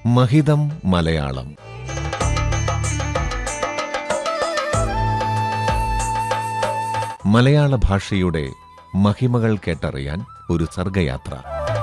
മഹിതം മലയാളം മലയാള ഭാഷയുടെ മഹിമകൾ കേട്ടറിയാൻ ഒരു സർഗയാത്ര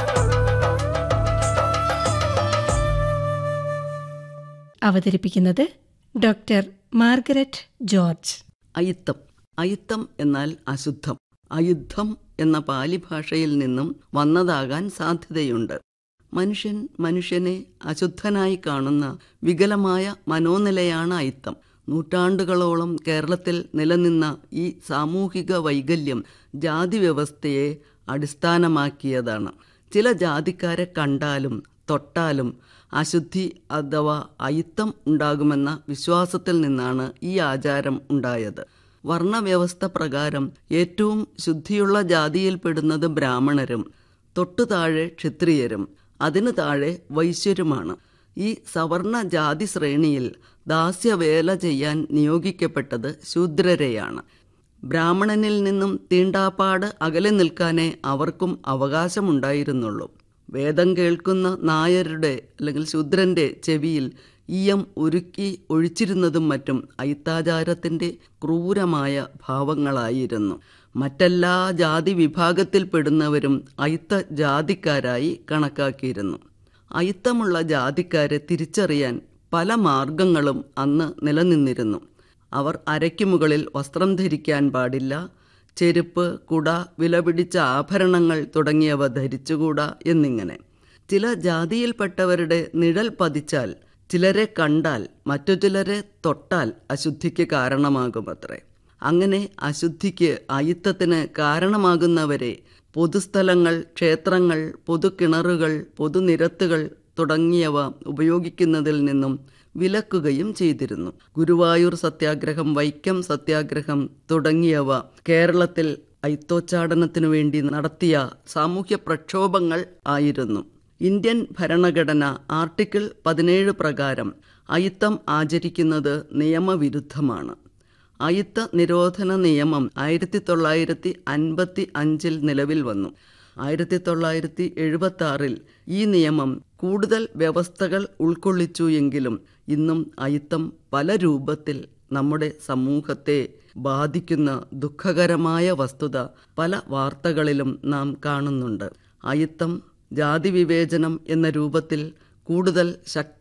അവതരിപ്പിക്കുന്നത് ഡോക്ടർ മാർഗരറ്റ് ജോർജ് അയിത്തം അയിത്തം എന്നാൽ അശുദ്ധം അയുദ്ധം എന്ന പാലി ഭാഷയിൽ നിന്നും വന്നതാകാൻ സാധ്യതയുണ്ട് മനുഷ്യൻ മനുഷ്യനെ അശുദ്ധനായി കാണുന്ന വികലമായ മനോനിലയാണ് അയിത്തം നൂറ്റാണ്ടുകളോളം കേരളത്തിൽ നിലനിന്ന ഈ സാമൂഹിക വൈകല്യം ജാതി വ്യവസ്ഥയെ അടിസ്ഥാനമാക്കിയതാണ് ചില ജാതിക്കാരെ കണ്ടാലും തൊട്ടാലും അശുദ്ധി അഥവാ അയിത്തം ഉണ്ടാകുമെന്ന വിശ്വാസത്തിൽ നിന്നാണ് ഈ ആചാരം ഉണ്ടായത് വർണ്ണവ്യവസ്ഥ പ്രകാരം ഏറ്റവും ശുദ്ധിയുള്ള ജാതിയിൽപ്പെടുന്നത് ബ്രാഹ്മണരും തൊട്ടു താഴെ ക്ഷത്രിയരും അതിനു താഴെ വൈശ്യരുമാണ് ഈ സവർണ ജാതി ശ്രേണിയിൽ ദാസ്യവേല ചെയ്യാൻ നിയോഗിക്കപ്പെട്ടത് ശൂദ്രരെയാണ് ബ്രാഹ്മണനിൽ നിന്നും തീണ്ടാപ്പാട് അകലെ നിൽക്കാനേ അവർക്കും അവകാശമുണ്ടായിരുന്നുള്ളൂ വേദം കേൾക്കുന്ന നായരുടെ അല്ലെങ്കിൽ ശൂദ്രന്റെ ചെവിയിൽ ഈയം ഉരുക്കി ഒഴിച്ചിരുന്നതും മറ്റും അയിത്താചാരത്തിൻ്റെ ക്രൂരമായ ഭാവങ്ങളായിരുന്നു മറ്റെല്ലാ ജാതി വിഭാഗത്തിൽപ്പെടുന്നവരും അയിത്ത ജാതിക്കാരായി കണക്കാക്കിയിരുന്നു അയിത്തമുള്ള ജാതിക്കാരെ തിരിച്ചറിയാൻ പല മാർഗങ്ങളും അന്ന് നിലനിന്നിരുന്നു അവർ അരയ്ക്കു മുകളിൽ വസ്ത്രം ധരിക്കാൻ പാടില്ല ചെരുപ്പ് കുട വിലപിടിച്ച ആഭരണങ്ങൾ തുടങ്ങിയവ ധരിച്ചുകൂടാ എന്നിങ്ങനെ ചില ജാതിയിൽപ്പെട്ടവരുടെ നിഴൽ പതിച്ചാൽ ചിലരെ കണ്ടാൽ മറ്റു ചിലരെ തൊട്ടാൽ അശുദ്ധിക്ക് കാരണമാകുമത്രേ അങ്ങനെ അശുദ്ധിക്ക് അയിത്തത്തിന് കാരണമാകുന്നവരെ പൊതുസ്ഥലങ്ങൾ ക്ഷേത്രങ്ങൾ പൊതുകിണറുകൾ പൊതുനിരത്തുകൾ തുടങ്ങിയവ ഉപയോഗിക്കുന്നതിൽ നിന്നും വിലക്കുകയും ചെയ്തിരുന്നു ഗുരുവായൂർ സത്യാഗ്രഹം വൈക്കം സത്യാഗ്രഹം തുടങ്ങിയവ കേരളത്തിൽ ഐത്തോച്ചാടനത്തിനു വേണ്ടി നടത്തിയ സാമൂഹ്യ പ്രക്ഷോഭങ്ങൾ ആയിരുന്നു ഇന്ത്യൻ ഭരണഘടന ആർട്ടിക്കിൾ പതിനേഴ് പ്രകാരം അയിത്തം ആചരിക്കുന്നത് നിയമവിരുദ്ധമാണ് അയിത്ത നിരോധന നിയമം ആയിരത്തി തൊള്ളായിരത്തി അൻപത്തി അഞ്ചിൽ നിലവിൽ വന്നു ആയിരത്തി തൊള്ളായിരത്തി എഴുപത്തി ആറിൽ ഈ നിയമം കൂടുതൽ വ്യവസ്ഥകൾ ഉൾക്കൊള്ളിച്ചു എങ്കിലും ഇന്നും അയിത്തം പല രൂപത്തിൽ നമ്മുടെ സമൂഹത്തെ ബാധിക്കുന്ന ദുഃഖകരമായ വസ്തുത പല വാർത്തകളിലും നാം കാണുന്നുണ്ട് അയിത്തം ജാതി വിവേചനം എന്ന രൂപത്തിൽ കൂടുതൽ ശക്തി